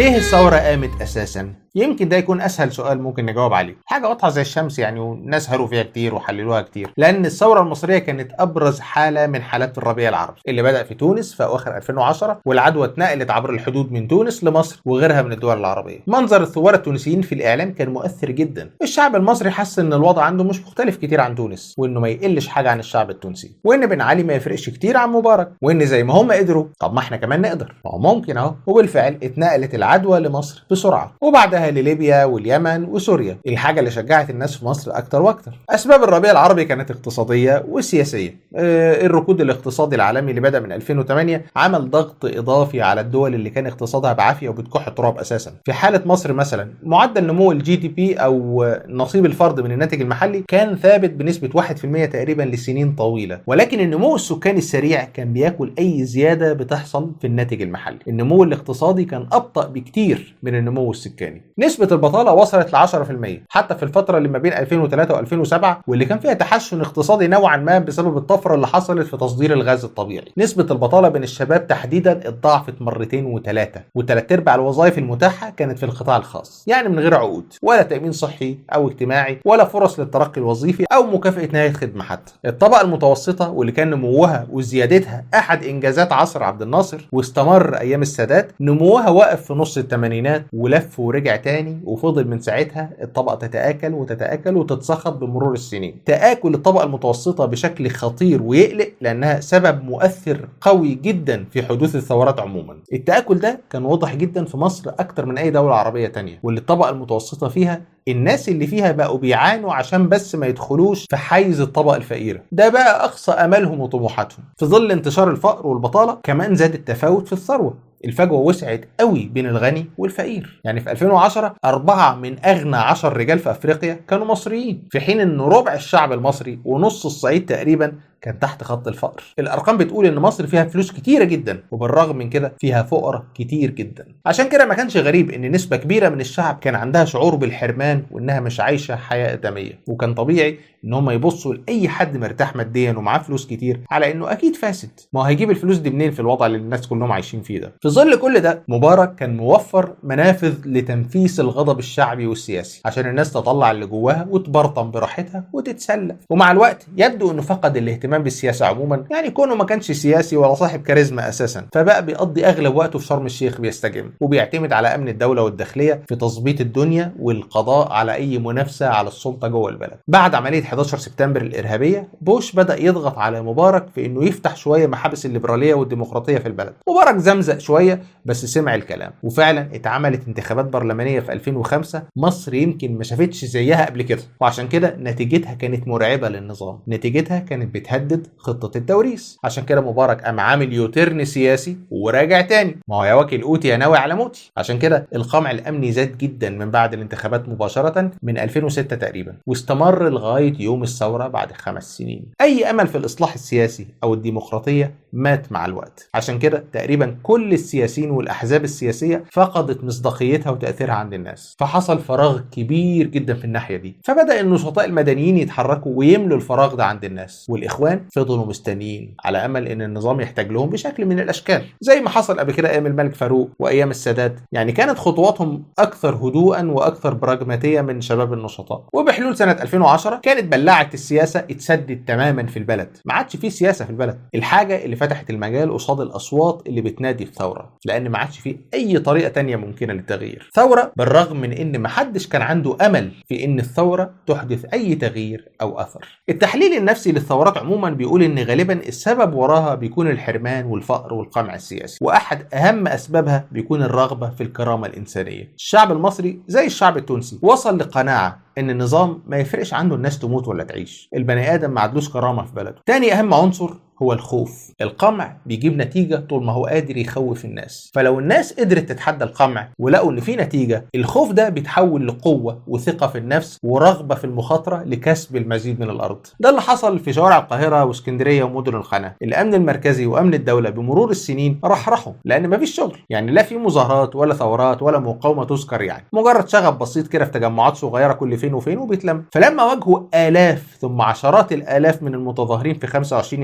ليه الثورة قامت أساسا؟ يمكن ده يكون اسهل سؤال ممكن نجاوب عليه حاجه واضحه زي الشمس يعني والناس هروا فيها كتير وحللوها كتير لان الثوره المصريه كانت ابرز حاله من حالات الربيع العربي اللي بدا في تونس في اواخر 2010 والعدوى اتنقلت عبر الحدود من تونس لمصر وغيرها من الدول العربيه منظر الثوار التونسيين في الاعلام كان مؤثر جدا الشعب المصري حس ان الوضع عنده مش مختلف كتير عن تونس وانه ما يقلش حاجه عن الشعب التونسي وان بن علي ما يفرقش كتير عن مبارك وان زي ما هم قدروا طب ما احنا كمان نقدر ما هو ممكن اهو وبالفعل اتنقلت العدوى لمصر بسرعه وبعدها لليبيا واليمن وسوريا الحاجه اللي شجعت الناس في مصر اكتر واكتر اسباب الربيع العربي كانت اقتصاديه وسياسيه آه الركود الاقتصادي العالمي اللي بدا من 2008 عمل ضغط اضافي على الدول اللي كان اقتصادها بعافيه وبتكح تراب اساسا في حاله مصر مثلا معدل نمو الجي دي بي او نصيب الفرد من الناتج المحلي كان ثابت بنسبه 1% تقريبا لسنين طويله ولكن النمو السكاني السريع كان بياكل اي زياده بتحصل في الناتج المحلي النمو الاقتصادي كان ابطا بكتير من النمو السكاني نسبه البطاله وصلت ل 10% حتى في الفتره اللي ما بين 2003 و2007 واللي كان فيها تحسن اقتصادي نوعا ما بسبب الطفره اللي حصلت في تصدير الغاز الطبيعي نسبه البطاله بين الشباب تحديدا اتضاعفت مرتين وثلاثه وثلاث ارباع الوظائف المتاحه كانت في القطاع الخاص يعني من غير عقود ولا تامين صحي او اجتماعي ولا فرص للترقي الوظيفي او مكافاه نهايه خدمه حتى الطبقه المتوسطه واللي كان نموها وزيادتها احد انجازات عصر عبد الناصر واستمر ايام السادات نموها وقف في نص الثمانينات ولف ورجع تاني وفضل من ساعتها الطبقه تتاكل وتتاكل وتتسخط بمرور السنين تاكل الطبقه المتوسطه بشكل خطير ويقلق لانها سبب مؤثر قوي جدا في حدوث الثورات عموما التاكل ده كان واضح جدا في مصر اكتر من اي دوله عربيه تانية واللي الطبقه المتوسطه فيها الناس اللي فيها بقوا بيعانوا عشان بس ما يدخلوش في حيز الطبقه الفقيره ده بقى اقصى املهم وطموحاتهم في ظل انتشار الفقر والبطاله كمان زاد التفاوت في الثروه الفجوه وسعت قوي بين الغني والفقير يعني في 2010 أربعة من أغنى عشر رجال في أفريقيا كانوا مصريين في حين أن ربع الشعب المصري ونص الصعيد تقريبا كان تحت خط الفقر الارقام بتقول ان مصر فيها فلوس كتيره جدا وبالرغم من كده فيها فقراء كتير جدا عشان كده ما كانش غريب ان نسبه كبيره من الشعب كان عندها شعور بالحرمان وانها مش عايشه حياه ادميه وكان طبيعي ان هم يبصوا لاي حد مرتاح ماديا ومعاه فلوس كتير على انه اكيد فاسد ما هو هيجيب الفلوس دي منين في الوضع اللي الناس كلهم عايشين فيه ده في ظل كل ده مبارك كان موفر منافذ لتنفيس الغضب الشعبي والسياسي عشان الناس تطلع اللي جواها وتبرطم براحتها وتتسلى ومع الوقت يبدو انه فقد الاهتمام بالسياسه عموما يعني كونه ما كانش سياسي ولا صاحب كاريزما اساسا فبقى بيقضي اغلب وقته في شرم الشيخ بيستجم وبيعتمد على امن الدوله والداخليه في تظبيط الدنيا والقضاء على اي منافسه على السلطه جوه البلد بعد عمليه 11 سبتمبر الارهابيه بوش بدا يضغط على مبارك في انه يفتح شويه محابس الليبراليه والديمقراطيه في البلد مبارك زمزق شويه بس سمع الكلام وفعلا اتعملت انتخابات برلمانيه في 2005 مصر يمكن ما شافتش زيها قبل كده وعشان كده نتيجتها كانت مرعبه للنظام نتيجتها كانت بتهدد خطه التوريث عشان كده مبارك قام عامل يوترن سياسي وراجع تاني ما هو يا واكل قوتي يا ناوي على موتي عشان كده القمع الامني زاد جدا من بعد الانتخابات مباشره من 2006 تقريبا واستمر لغايه يوم الثوره بعد خمس سنين اي امل في الاصلاح السياسي او الديمقراطيه مات مع الوقت عشان كده تقريبا كل السياسيين والاحزاب السياسيه فقدت مصداقيتها وتاثيرها عند الناس فحصل فراغ كبير جدا في الناحيه دي فبدا النشطاء المدنيين يتحركوا ويملوا الفراغ ده عند الناس والاخوان فضلوا مستنيين على امل ان النظام يحتاج لهم بشكل من الاشكال زي ما حصل قبل كده ايام الملك فاروق وايام السادات يعني كانت خطواتهم اكثر هدوءا واكثر براجماتيه من شباب النشطاء وبحلول سنه 2010 كانت بلاعه السياسه اتسدت تماما في البلد ما عادش فيه سياسه في البلد الحاجه اللي فتحت المجال قصاد الاصوات اللي بتنادي الثوره لان ما عادش فيه اي طريقه تانية ممكنه للتغيير ثوره بالرغم من ان ما حدش كان عنده امل في ان الثوره تحدث اي تغيير او اثر التحليل النفسي للثورات عموما بيقول ان غالبا السبب وراها بيكون الحرمان والفقر والقمع السياسي واحد اهم اسبابها بيكون الرغبه في الكرامه الانسانيه الشعب المصري زي الشعب التونسي وصل لقناعه ان النظام ما يفرقش عنده الناس تموت ولا تعيش البني ادم ما عندوش كرامه في بلده تاني اهم عنصر هو الخوف القمع بيجيب نتيجة طول ما هو قادر يخوف الناس فلو الناس قدرت تتحدى القمع ولقوا ان في نتيجة الخوف ده بيتحول لقوة وثقة في النفس ورغبة في المخاطرة لكسب المزيد من الارض ده اللي حصل في شوارع القاهرة واسكندرية ومدن القناة الامن المركزي وامن الدولة بمرور السنين رحرحوا لان مفيش شغل يعني لا في مظاهرات ولا ثورات ولا مقاومة تذكر يعني مجرد شغب بسيط كده في تجمعات صغيرة كل فين وفين وبيتلم فلما واجهوا الاف ثم عشرات الالاف من المتظاهرين في 25 يناير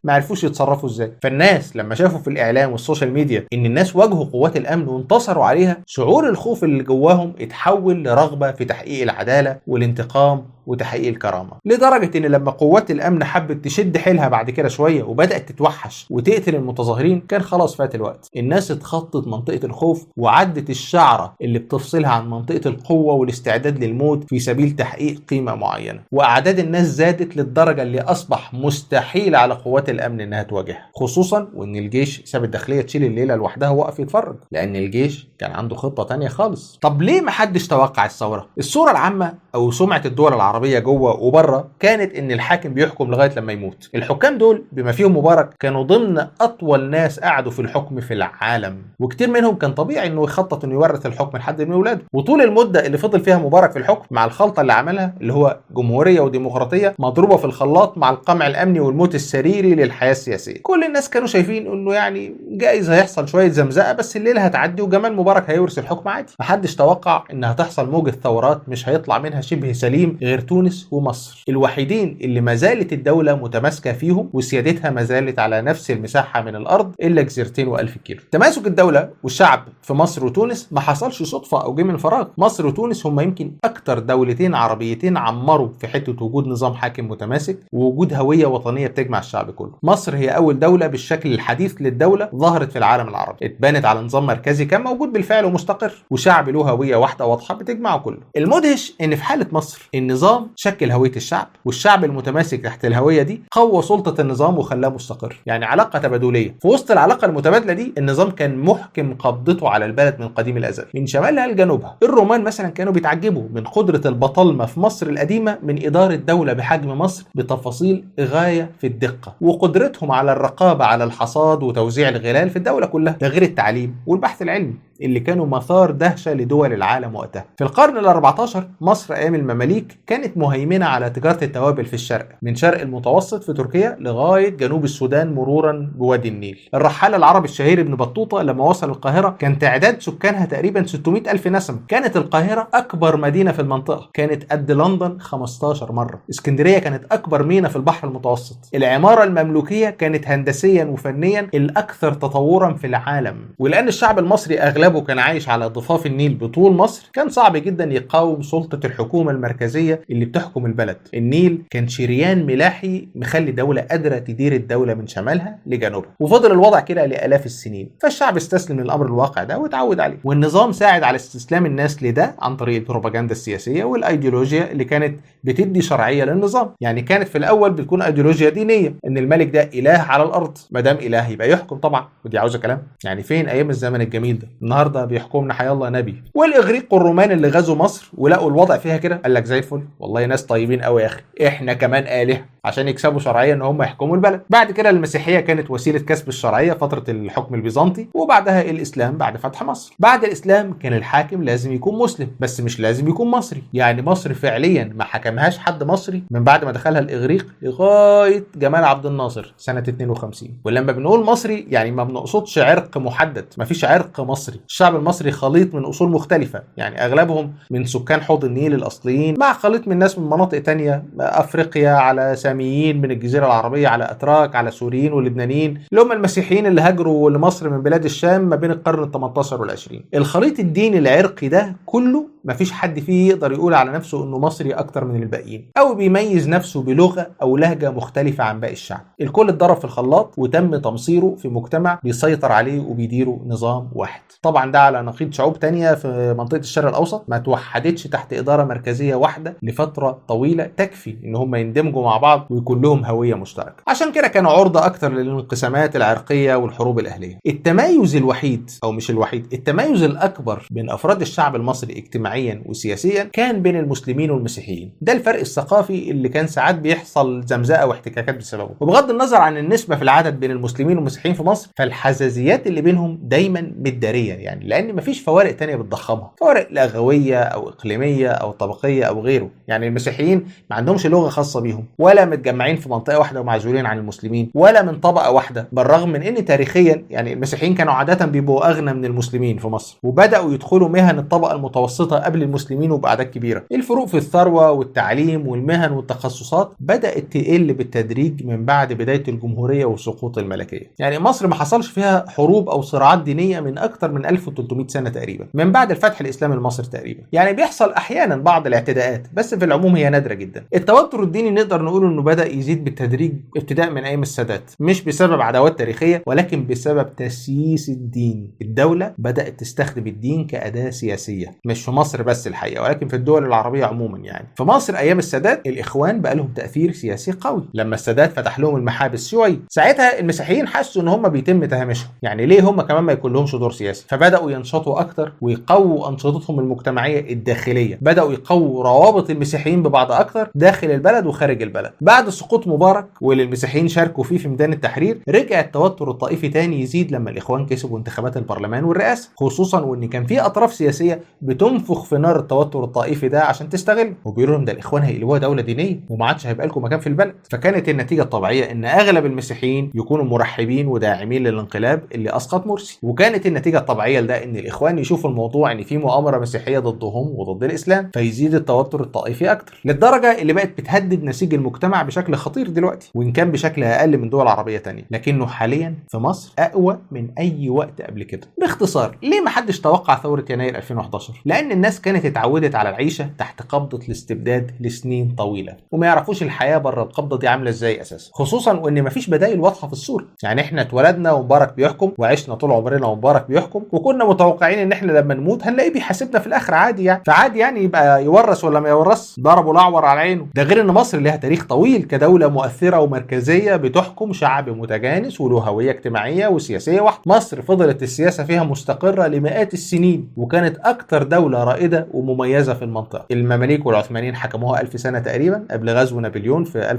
ما عرفوش يتصرفوا ازاي فالناس لما شافوا في الاعلام والسوشيال ميديا ان الناس واجهوا قوات الامن وانتصروا عليها شعور الخوف اللي جواهم اتحول لرغبه في تحقيق العداله والانتقام وتحقيق الكرامه لدرجه ان لما قوات الامن حبت تشد حيلها بعد كده شويه وبدات تتوحش وتقتل المتظاهرين كان خلاص فات الوقت الناس اتخطت منطقه الخوف وعدت الشعره اللي بتفصلها عن منطقه القوه والاستعداد للموت في سبيل تحقيق قيمه معينه واعداد الناس زادت للدرجه اللي اصبح مستحيل على قوات الامن انها تواجهها خصوصا وان الجيش ساب الداخليه تشيل الليله لوحدها ووقف يتفرج لان الجيش كان عنده خطه تانية خالص طب ليه محدش توقع الثوره الصوره العامه او سمعه الدول العربيه جوه وبره كانت ان الحاكم بيحكم لغايه لما يموت الحكام دول بما فيهم مبارك كانوا ضمن اطول ناس قعدوا في الحكم في العالم وكتير منهم كان طبيعي انه يخطط انه يورث الحكم لحد من اولاده وطول المده اللي فضل فيها مبارك في الحكم مع الخلطه اللي عملها اللي هو جمهوريه وديمقراطيه مضروبه في الخلاط مع القمع الامني والموت السريري للحياه السياسيه كل الناس كانوا شايفين انه يعني جايز هيحصل شويه زمزقه بس الليله هتعدي وجمال مبارك هيورث الحكم عادي محدش توقع ان هتحصل موجه ثورات مش هيطلع منها شبه سليم غير تونس ومصر الوحيدين اللي ما زالت الدوله متماسكه فيهم وسيادتها ما زالت على نفس المساحه من الارض الا جزيرتين و1000 كيلو تماسك الدوله والشعب في مصر وتونس ما حصلش صدفه او جه من فراغ مصر وتونس هم يمكن اكتر دولتين عربيتين عمروا في حته وجود نظام حاكم متماسك ووجود هويه وطنيه بتجمع الشعب كله مصر هي اول دوله بالشكل الحديث للدوله ظهرت في العالم العربي اتبنت على نظام مركزي كان موجود بالفعل ومستقر وشعب له هويه واحده واضحه بتجمعه كله المدهش ان في حاله مصر النظام شكل هويه الشعب والشعب المتماسك تحت الهويه دي قوى سلطه النظام وخلاه مستقر يعني علاقه تبادليه في وسط العلاقه المتبادله دي النظام كان محكم قبضته على البلد من قديم الازل من شمالها لجنوبها الرومان مثلا كانوا بيتعجبوا من قدره البطالمه في مصر القديمه من اداره دوله بحجم مصر بتفاصيل غايه في الدقه وقدرتهم على الرقابه على الحصاد وتوزيع الغلال في الدوله كلها ده غير التعليم والبحث العلمي اللي كانوا مثار دهشه لدول العالم وقتها. في القرن ال 14 مصر ايام المماليك كانت مهيمنه على تجاره التوابل في الشرق، من شرق المتوسط في تركيا لغايه جنوب السودان مرورا بوادي النيل. الرحال العربي الشهير ابن بطوطه لما وصل القاهره كان تعداد سكانها تقريبا 600 الف نسمه. كانت القاهره اكبر مدينه في المنطقه، كانت قد لندن 15 مره. اسكندريه كانت اكبر مينا في البحر المتوسط. العماره المملوكيه كانت هندسيا وفنيا الاكثر تطورا في العالم، ولان الشعب المصري اغلبه اغلبه كان عايش على ضفاف النيل بطول مصر كان صعب جدا يقاوم سلطة الحكومة المركزية اللي بتحكم البلد النيل كان شريان ملاحي مخلي دولة قادرة تدير الدولة من شمالها لجنوبها وفضل الوضع كده لآلاف السنين فالشعب استسلم للأمر الواقع ده وتعود عليه والنظام ساعد على استسلام الناس لده عن طريق البروباجندا السياسية والأيديولوجيا اللي كانت بتدي شرعية للنظام يعني كانت في الأول بتكون أيديولوجيا دينية إن الملك ده إله على الأرض ما دام إله يبقى يحكم طبعا ودي عاوزة كلام يعني فين أيام الزمن الجميل ده النهارده بيحكمنا حي الله نبي والاغريق والرومان اللي غزوا مصر ولقوا الوضع فيها كده قال لك زي الفل والله ناس طيبين قوي يا اخي احنا كمان الهه عشان يكسبوا شرعيه ان هم يحكموا البلد بعد كده المسيحيه كانت وسيله كسب الشرعيه فتره الحكم البيزنطي وبعدها الاسلام بعد فتح مصر بعد الاسلام كان الحاكم لازم يكون مسلم بس مش لازم يكون مصري يعني مصر فعليا ما حكمهاش حد مصري من بعد ما دخلها الاغريق لغايه جمال عبد الناصر سنه 52 ولما بنقول مصري يعني ما بنقصدش عرق محدد ما فيش عرق مصري الشعب المصري خليط من اصول مختلفه يعني اغلبهم من سكان حوض النيل الاصليين مع خليط من ناس من مناطق تانية افريقيا على ساميين من الجزيره العربيه على اتراك على سوريين ولبنانيين اللي هم المسيحيين اللي هاجروا لمصر من بلاد الشام ما بين القرن ال 18 وال 20 الخليط الديني العرقي ده كله مفيش حد فيه يقدر يقول على نفسه انه مصري اكتر من الباقيين او بيميز نفسه بلغه او لهجه مختلفه عن باقي الشعب الكل اتضرب في الخلاط وتم تمصيره في مجتمع بيسيطر عليه وبيديره نظام واحد طبعا ده على نقيض شعوب تانية في منطقه الشرق الاوسط ما توحدتش تحت اداره مركزيه واحده لفتره طويله تكفي ان هم يندمجوا مع بعض ويكون لهم هويه مشتركه عشان كده كانوا عرضه اكتر للانقسامات العرقيه والحروب الاهليه التميز الوحيد او مش الوحيد التميز الاكبر بين افراد الشعب المصري اجتماعيا وسياسيا كان بين المسلمين والمسيحيين ده الفرق الثقافي اللي كان ساعات بيحصل زمزقه واحتكاكات بسببه وبغض النظر عن النسبه في العدد بين المسلمين والمسيحيين في مصر فالحزازيات اللي بينهم دايما متداريه يعني لان مفيش فوارق تانية بتضخمها فوارق لغويه او اقليميه او طبقيه او غيره يعني المسيحيين ما عندهمش لغه خاصه بيهم ولا متجمعين في منطقه واحده ومعزولين عن المسلمين ولا من طبقه واحده بالرغم من ان تاريخيا يعني المسيحيين كانوا عاده بيبقوا اغنى من المسلمين في مصر وبداوا يدخلوا مهن الطبقه المتوسطه قبل المسلمين وباعداد كبيره الفروق في الثروه والتعليم والمهن والتخصصات بدات تقل بالتدريج من بعد بدايه الجمهوريه وسقوط الملكيه يعني مصر ما حصلش فيها حروب او صراعات دينيه من اكثر من 1300 سنه تقريبا من بعد الفتح الاسلامي لمصر تقريبا يعني بيحصل احيانا بعض الاعتداءات بس في العموم هي نادره جدا التوتر الديني نقدر نقول انه بدا يزيد بالتدريج ابتداء من ايام السادات مش بسبب عداوات تاريخيه ولكن بسبب تسييس الدين الدوله بدات تستخدم الدين كاداه سياسيه مش في مصر بس الحقيقه ولكن في الدول العربيه عموما يعني في مصر ايام السادات الاخوان بقى لهم تاثير سياسي قوي لما السادات فتح لهم المحابس شويه ساعتها المسيحيين حسوا ان هم بيتم تهامشهم يعني ليه هم كمان ما يكون لهمش دور سياسي فبداوا ينشطوا اكتر ويقووا انشطتهم المجتمعيه الداخليه بداوا يقووا روابط المسيحيين ببعض اكتر داخل البلد وخارج البلد بعد سقوط مبارك واللي المسيحيين شاركوا فيه في ميدان التحرير رجع التوتر الطائفي تاني يزيد لما الاخوان كسبوا انتخابات البرلمان والرئاسه خصوصا وان كان في اطراف سياسيه بتنفخ في نار التوتر الطائفي ده عشان تستغل وبيقولوا لهم ده الاخوان هيقلبوها دوله دينيه وما عادش هيبقى لكم مكان في البلد فكانت النتيجه الطبيعيه ان اغلب المسيحيين يكونوا مرحبين وداعمين للانقلاب اللي اسقط مرسي وكانت النتيجه الطبيعيه لده ان الاخوان يشوفوا الموضوع ان في مؤامره مسيحيه ضدهم وضد الاسلام فيزيد التوتر الطائفي اكتر للدرجه اللي بقت بتهدد نسيج المجتمع بشكل خطير دلوقتي وان كان بشكل اقل من دول عربيه تانية لكنه حاليا في مصر اقوى من اي وقت قبل كده باختصار ليه ما حدش توقع ثوره يناير 2011 لان الناس كانت اتعودت على العيشه تحت قبضه الاستبداد لسنين طويله وما يعرفوش الحياه بره القبضه دي عامله ازاي اساسا خصوصا وان مفيش بدائل واضحه في الصوره يعني احنا اتولدنا ومبارك بيحكم وعشنا طول عمرنا ومبارك بيحكم وكنا متوقعين ان احنا لما نموت هنلاقيه بيحاسبنا في الاخر عادي يعني فعادي يعني يبقى يورث ولا ما يورث ضربوا الاعور على عينه ده غير ان مصر لها تاريخ طويل كدوله مؤثره ومركزيه بتحكم شعب متجانس وله هويه اجتماعيه وسياسيه واحده مصر فضلت السياسه فيها مستقره لمئات السنين وكانت اكثر دوله رائده ومميزه في المنطقه المماليك والعثمانيين حكموها ألف سنه تقريبا قبل غزو نابليون في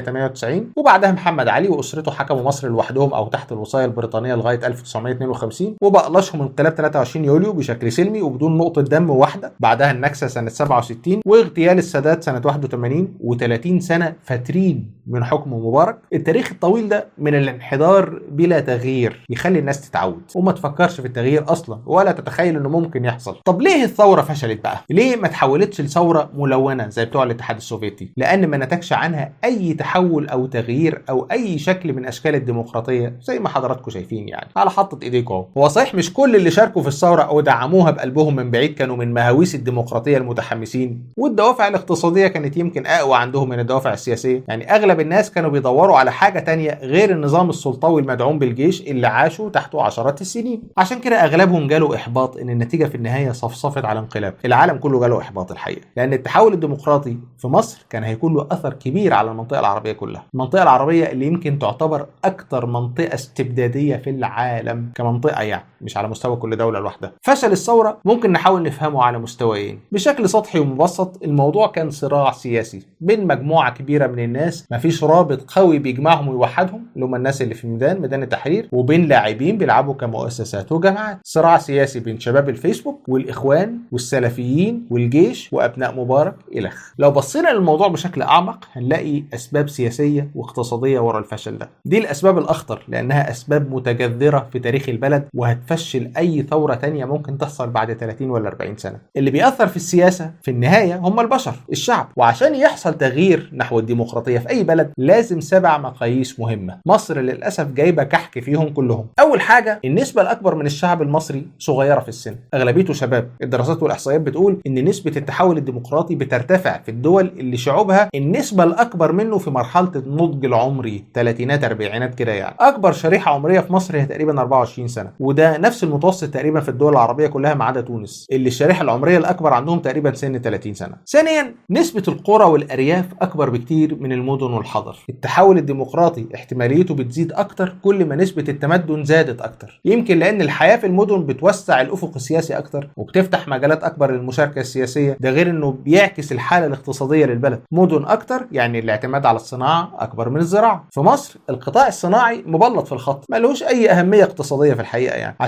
1798 وبعدها محمد علي واسرته حكموا مصر لوحدهم او تحت الوصايه البريطانيه لغايه 1952 وبقلشهم انقلاب 23 يوليو بشكل سلمي وبدون نقطه دم واحده بعدها النكسه سنه 67 واغتيال السادات سنه 81 و30 سنه فاترين من حكم مبارك التاريخ الطويل ده من الانحدار بلا تغيير يخلي الناس تتعود وما تفكرش في التغيير اصلا ولا تتخيل انه ممكن يحصل طب ليه الثوره فشلت بقى ليه ما تحولتش لثوره ملونه زي بتوع الاتحاد السوفيتي لان ما نتجش عنها اي تحول او تغيير او اي شكل من اشكال الديمقراطيه زي ما حضراتكم شايفين يعني على حطه ايديكم اهو هو صحيح مش كل اللي شاركوا في الثوره او دعموها بقلبهم من بعيد كانوا من مهاويس الديمقراطيه المتحمسين والدوافع الاقتصاديه كانت يمكن اقوى عندهم من الدوافع السياسيه يعني اغلب الناس كانوا بيدوروا على حاجه تانية غير النظام السلطوي المدعوم بالجيش اللي عاشوا تحته عشرات السنين عشان كده اغلبهم جاله احباط ان النتيجه في النهايه صفصفت على انقلاب العالم كله جاله احباط الحقيقه لان التحول الديمقراطي في مصر كان هيكون له اثر كبير على المنطقه العربيه كلها المنطقه العربيه اللي يمكن تعتبر اكثر منطقه استبداديه في العالم كمنطقه يعني مش على مستوى كل دوله لوحدها فشل الثوره ممكن نحاول نفهمه على مستويين بشكل سطحي ومبسط الموضوع كان صراع سياسي بين مجموعه كبيره من الناس مفيش رابط قوي بيجمعهم ويوحدهم اللي هم الناس اللي في ميدان ميدان التحرير وبين لاعبين بيلعبوا كمؤسسات وجماعات صراع سياسي بين شباب الفيسبوك والاخوان والسلفيين والجيش وابناء مبارك الخ لو بصينا للموضوع بشكل اعمق هنلاقي اسباب سياسيه واقتصاديه ورا الفشل ده دي الاسباب الاخطر لانها اسباب متجذره في تاريخ البلد وهتفشل اي ثوره تانية ممكن تحصل بعد 30 ولا 40 سنه اللي بيأثر في السياسه في النهايه هم البشر الشعب وعشان يحصل تغيير نحو الديمقراطيه في اي بلد لازم سبع مقاييس مهمه مصر للاسف جايبه كحك فيهم كلهم اول حاجه النسبه الاكبر من الشعب المصري صغيره في السن اغلبيته شباب الدراسات والاحصائيات بتقول ان نسبه التحول الديمقراطي بترتفع في الدول اللي شعوبها النسبه الاكبر منه في مرحله النضج العمري ثلاثينات اربعينات كده يعني اكبر شريحه عمريه في مصر هي تقريبا 24 سنه وده نفس المتوسط تقريبا في الدول العربيه كلها ما عدا تونس اللي الشريحه العمريه الاكبر عندهم تقريبا سن 30 سنه ثانيا نسبه القرى والارياف اكبر بكتير من المدن والحضر التحول الديمقراطي احتماليته بتزيد اكتر كل ما نسبه التمدن زادت اكتر يمكن لان الحياه في المدن بتوسع الافق السياسي اكتر وبتفتح مجالات اكبر للمشاركه السياسيه ده غير انه بيعكس الحاله الاقتصاديه للبلد مدن اكتر يعني الاعتماد على الصناعه اكبر من الزراعه في مصر القطاع الصناعي مبلط في الخط ملوش اي اهميه اقتصاديه في الحقيقه يعني عشان كده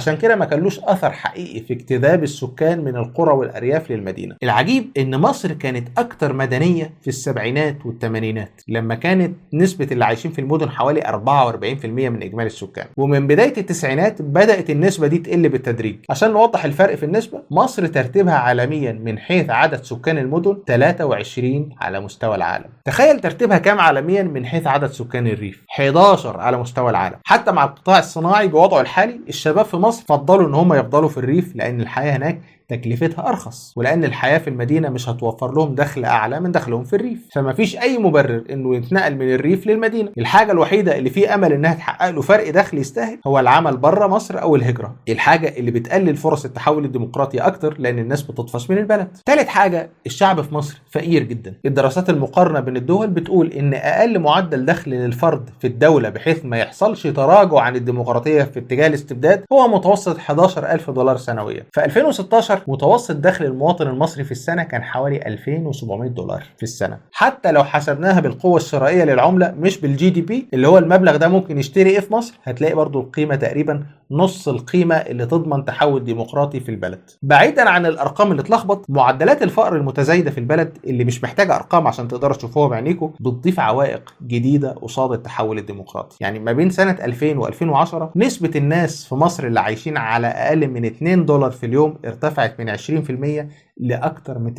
ما كانلوش اثر حقيقي في اجتذاب السكان من القرى والارياف للمدينه العجيب ان مصر كانت اكتر مدنيه في السبعينات والثمانينات لما كانت نسبه اللي عايشين في المدن حوالي 44% من اجمالي السكان ومن بدايه التسعينات بدات النسبه دي تقل بالتدريج عشان نوضح الفرق في النسبه مصر ترتيبها عالميا من حيث عدد سكان المدن 23 على مستوى العالم تخيل ترتيبها كام عالميا من حيث عدد سكان الريف 11 على مستوى العالم حتى مع القطاع الصناعي بوضعه الحالي الشباب في مصر فضلوا ان هم يفضلوا في الريف لان الحياه هناك تكلفتها ارخص ولان الحياه في المدينه مش هتوفر لهم دخل اعلى من دخلهم في الريف فما فيش اي مبرر انه يتنقل من الريف للمدينه الحاجه الوحيده اللي فيه امل انها تحقق له فرق دخل يستاهل هو العمل بره مصر او الهجره الحاجه اللي بتقلل فرص التحول الديمقراطي اكتر لان الناس بتطفش من البلد ثالث حاجه الشعب في مصر فقير جدا الدراسات المقارنه بين الدول بتقول ان اقل معدل دخل للفرد في الدوله بحيث ما يحصلش تراجع عن الديمقراطيه في اتجاه الاستبداد هو متوسط 11000 دولار سنويا في 2016 متوسط دخل المواطن المصري في السنة كان حوالي 2700 دولار في السنة حتى لو حسبناها بالقوة الشرائية للعملة مش بالجي دي بي اللي هو المبلغ ده ممكن يشتري ايه في مصر هتلاقي برضو القيمة تقريبا نص القيمة اللي تضمن تحول ديمقراطي في البلد بعيدا عن الارقام اللي تلخبط معدلات الفقر المتزايدة في البلد اللي مش محتاجة ارقام عشان تقدروا تشوفوها بعينيكم بتضيف عوائق جديدة قصاد التحول الديمقراطي يعني ما بين سنة 2000 و2010 نسبة الناس في مصر اللي عايشين على اقل من 2 دولار في اليوم ارتفعت من 20% لأكثر من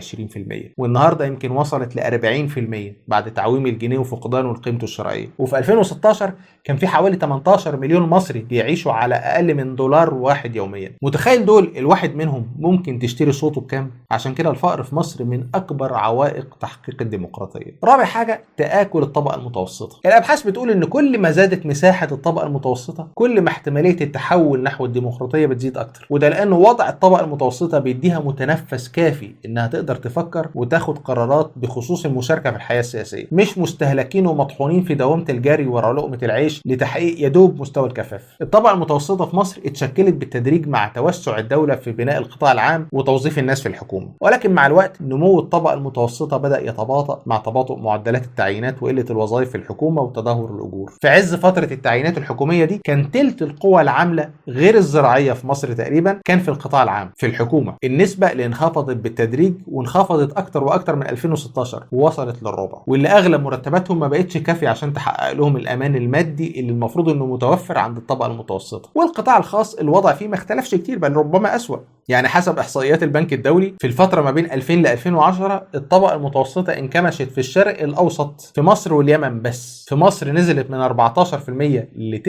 29% والنهارده يمكن وصلت ل 40% بعد تعويم الجنيه وفقدانه لقيمته الشرائيه وفي 2016 كان في حوالي 18 مليون مصري بيعيشوا على اقل من دولار واحد يوميا متخيل دول الواحد منهم ممكن تشتري صوته بكام عشان كده الفقر في مصر من اكبر عوائق تحقيق الديمقراطيه رابع حاجه تاكل الطبقه المتوسطه الابحاث بتقول ان كل ما زادت مساحه الطبقه المتوسطه كل ما احتماليه التحول نحو الديمقراطيه بتزيد اكتر وده لانه وضع الطبقه المتوسطه بيديها متنفس كافي انها تقدر تفكر وتاخد قرارات بخصوص المشاركه في الحياه السياسيه مش مستهلكين ومطحونين في دوامه الجري ورا لقمه العيش لتحقيق يدوب مستوى الكفاف الطبقه المتوسطه في مصر اتشكلت بالتدريج مع توسع الدوله في بناء القطاع العام وتوظيف الناس في الحكومه ولكن مع الوقت نمو الطبقه المتوسطه بدا يتباطا مع تباطؤ معدلات التعيينات وقله الوظائف في الحكومه وتدهور الاجور في عز فتره التعيينات الحكوميه دي كان تلت القوى العامله غير الزراعيه في مصر تقريبا كان في القطاع العام في الحكومه النسبه اللي انخفضت بالتدريج وانخفضت اكتر واكتر من 2016 ووصلت للربع واللي اغلب مرتباتهم ما بقتش كافيه عشان تحقق لهم الامان المادي اللي المفروض انه متوفر عند الطبقه المتوسطه والقطاع الخاص الوضع فيه ما اختلفش كتير بل ربما اسوا يعني حسب احصائيات البنك الدولي في الفتره ما بين 2000 ل 2010 الطبقه المتوسطه انكمشت في الشرق الاوسط في مصر واليمن بس في مصر نزلت من 14% ل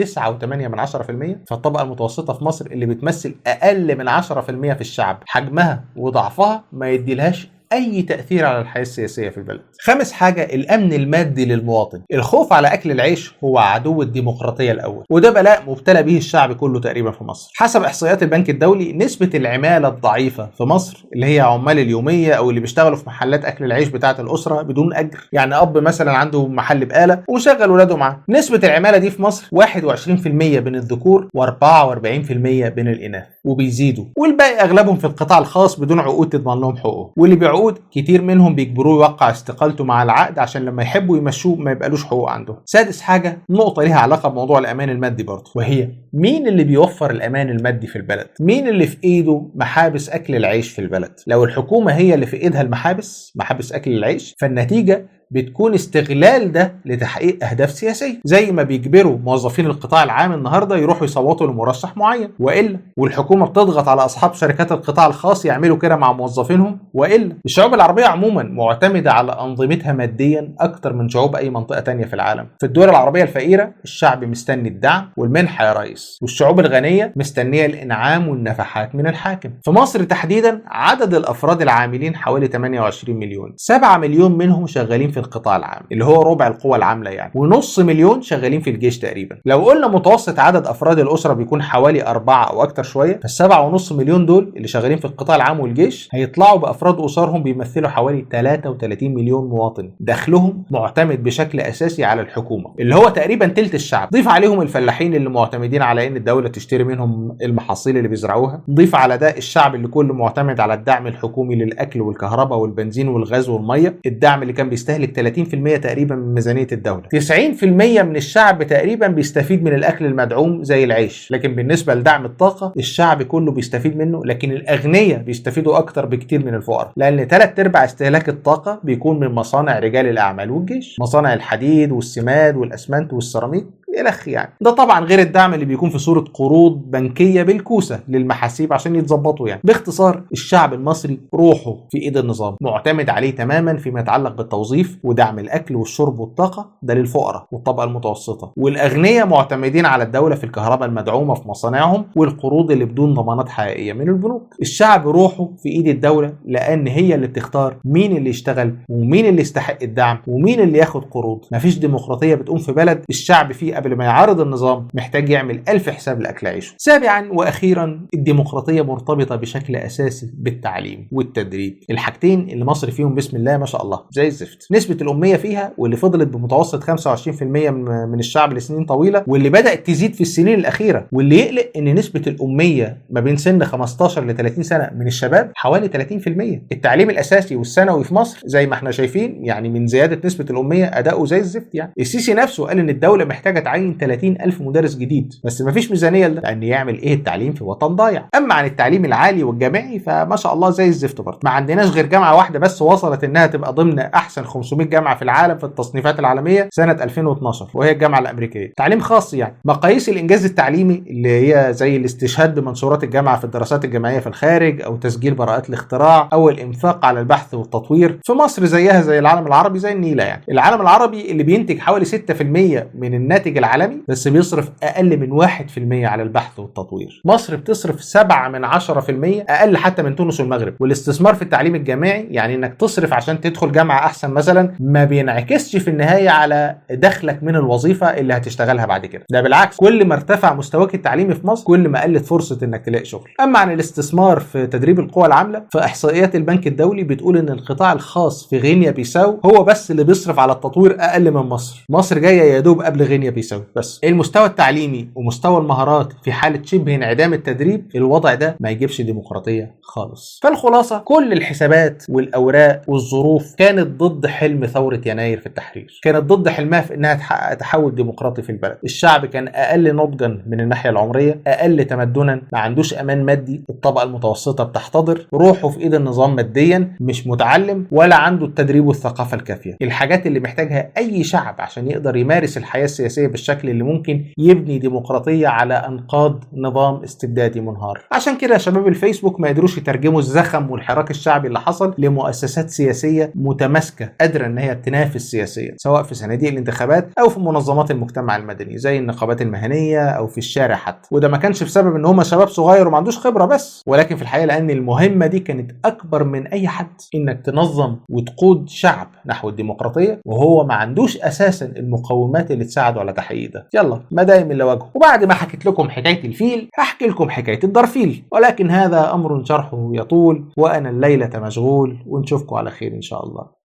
9.8% فالطبقه المتوسطه في مصر اللي بتمثل اقل من 10% في الشعب حجمها وضعفها ما يديلهاش اي تاثير على الحياه السياسيه في البلد. خامس حاجه الامن المادي للمواطن، الخوف على اكل العيش هو عدو الديمقراطيه الاول، وده بلاء مبتلى به الشعب كله تقريبا في مصر. حسب احصائيات البنك الدولي نسبه العماله الضعيفه في مصر اللي هي عمال اليوميه او اللي بيشتغلوا في محلات اكل العيش بتاعه الاسره بدون اجر، يعني اب مثلا عنده محل بقاله ومشغل ولاده معاه. نسبه العماله دي في مصر 21% بين الذكور و44% بين الاناث، وبيزيدوا، والباقي اغلبهم في القطاع الخاص بدون عقود تضمن لهم حقوقهم، واللي بيعقود عقود كتير منهم بيجبروه يوقع استقالته مع العقد عشان لما يحبوا يمشوه ما يبقالوش حقوق عنده سادس حاجة نقطة ليها علاقة بموضوع الأمان المادي برضه وهي مين اللي بيوفر الأمان المادي في البلد مين اللي في إيده محابس أكل العيش في البلد لو الحكومة هي اللي في إيدها المحابس محابس أكل العيش فالنتيجة بتكون استغلال ده لتحقيق اهداف سياسيه زي ما بيجبروا موظفين القطاع العام النهارده يروحوا يصوتوا لمرشح معين والا والحكومه بتضغط على اصحاب شركات القطاع الخاص يعملوا كده مع موظفينهم والا الشعوب العربيه عموما معتمده على انظمتها ماديا اكتر من شعوب اي منطقه تانية في العالم في الدول العربيه الفقيره الشعب مستني الدعم والمنحه يا ريس والشعوب الغنيه مستنيه الانعام والنفحات من الحاكم في مصر تحديدا عدد الافراد العاملين حوالي 28 مليون 7 مليون منهم شغالين في القطاع العام اللي هو ربع القوى العامله يعني ونص مليون شغالين في الجيش تقريبا لو قلنا متوسط عدد افراد الاسره بيكون حوالي أربعة او اكتر شويه فالسبعة ونص مليون دول اللي شغالين في القطاع العام والجيش هيطلعوا بافراد اسرهم بيمثلوا حوالي 33 مليون مواطن دخلهم معتمد بشكل اساسي على الحكومه اللي هو تقريبا تلت الشعب ضيف عليهم الفلاحين اللي معتمدين على ان الدوله تشتري منهم المحاصيل اللي بيزرعوها ضيف على ده الشعب اللي كله معتمد على الدعم الحكومي للاكل والكهرباء والبنزين والغاز والميه الدعم اللي كان بيستهلك بتمتلك 30% تقريبا من ميزانيه الدوله 90% من الشعب تقريبا بيستفيد من الاكل المدعوم زي العيش لكن بالنسبه لدعم الطاقه الشعب كله بيستفيد منه لكن الاغنياء بيستفيدوا اكتر بكتير من الفقراء لان ثلاث ارباع استهلاك الطاقه بيكون من مصانع رجال الاعمال والجيش مصانع الحديد والسماد والاسمنت والسيراميك الخ يعني ده طبعا غير الدعم اللي بيكون في صوره قروض بنكيه بالكوسه للمحاسيب عشان يتظبطوا يعني باختصار الشعب المصري روحه في ايد النظام معتمد عليه تماما فيما يتعلق بالتوظيف ودعم الاكل والشرب والطاقه ده للفقراء والطبقه المتوسطه والاغنياء معتمدين على الدوله في الكهرباء المدعومه في مصانعهم والقروض اللي بدون ضمانات حقيقيه من البنوك الشعب روحه في ايد الدوله لان هي اللي بتختار مين اللي يشتغل ومين اللي يستحق الدعم ومين اللي ياخد قروض مفيش ديمقراطيه بتقوم في بلد الشعب فيه قبل ما يعارض النظام محتاج يعمل ألف حساب لأكل عيشه سابعا وأخيرا الديمقراطية مرتبطة بشكل أساسي بالتعليم والتدريب الحاجتين اللي مصر فيهم بسم الله ما شاء الله زي الزفت نسبة الأمية فيها واللي فضلت بمتوسط 25% من الشعب لسنين طويلة واللي بدأت تزيد في السنين الأخيرة واللي يقلق إن نسبة الأمية ما بين سن 15 ل 30 سنة من الشباب حوالي 30% التعليم الأساسي والثانوي في مصر زي ما احنا شايفين يعني من زيادة نسبة الأمية أداؤه زي الزفت يعني السيسي نفسه قال إن الدولة محتاجة تعين 30 ألف مدرس جديد بس مفيش ميزانية لده لأن يعمل إيه التعليم في وطن ضايع أما عن التعليم العالي والجامعي فما شاء الله زي الزفت برضه ما عندناش غير جامعة واحدة بس وصلت إنها تبقى ضمن أحسن 500 جامعة في العالم في التصنيفات العالمية سنة 2012 وهي الجامعة الأمريكية تعليم خاص يعني مقاييس الإنجاز التعليمي اللي هي زي الاستشهاد بمنشورات الجامعة في الدراسات الجامعية في الخارج أو تسجيل براءات الاختراع أو الإنفاق على البحث والتطوير في مصر زيها زي العالم العربي زي النيلة يعني العالم العربي اللي بينتج حوالي 6% من الناتج العالمي بس بيصرف اقل من 1% على البحث والتطوير مصر بتصرف 7 من 10% اقل حتى من تونس والمغرب والاستثمار في التعليم الجامعي يعني انك تصرف عشان تدخل جامعه احسن مثلا ما بينعكسش في النهايه على دخلك من الوظيفه اللي هتشتغلها بعد كده ده بالعكس كل ما ارتفع مستواك التعليمي في مصر كل ما قلت فرصه انك تلاقي شغل اما عن الاستثمار في تدريب القوى العامله فاحصائيات البنك الدولي بتقول ان القطاع الخاص في غينيا بيساو هو بس اللي بيصرف على التطوير اقل من مصر مصر جايه يا دوب قبل غينيا بيساو بس المستوى التعليمي ومستوى المهارات في حالة شبه انعدام التدريب الوضع ده ما يجيبش ديمقراطية خالص فالخلاصة كل الحسابات والأوراق والظروف كانت ضد حلم ثورة يناير في التحرير كانت ضد حلمها في انها تحقق تحول ديمقراطي في البلد الشعب كان اقل نضجا من الناحية العمرية اقل تمدنا ما عندوش امان مادي الطبقة المتوسطة بتحتضر روحه في ايد النظام ماديا مش متعلم ولا عنده التدريب والثقافة الكافية الحاجات اللي محتاجها اي شعب عشان يقدر يمارس الحياة السياسية بالشكل اللي ممكن يبني ديمقراطية على أنقاض نظام استبدادي منهار عشان كده شباب الفيسبوك ما قدروش يترجموا الزخم والحراك الشعبي اللي حصل لمؤسسات سياسية متماسكة قادرة ان هي تنافس سياسيا سواء في صناديق الانتخابات او في منظمات المجتمع المدني زي النقابات المهنية او في الشارع حتى وده ما كانش بسبب ان هم شباب صغير وما عندوش خبرة بس ولكن في الحقيقة لان المهمة دي كانت اكبر من اي حد انك تنظم وتقود شعب نحو الديمقراطية وهو ما عندوش اساسا المقومات اللي تساعده على تحقيق ده يلا ما دايم الا وجهه وبعد ما حكيت لكم حكاية الفيل هحكي لكم حكاية الدرفيل ولكن هذا أمر شرحه يطول وأنا الليلة مشغول ونشوفكم على خير إن شاء الله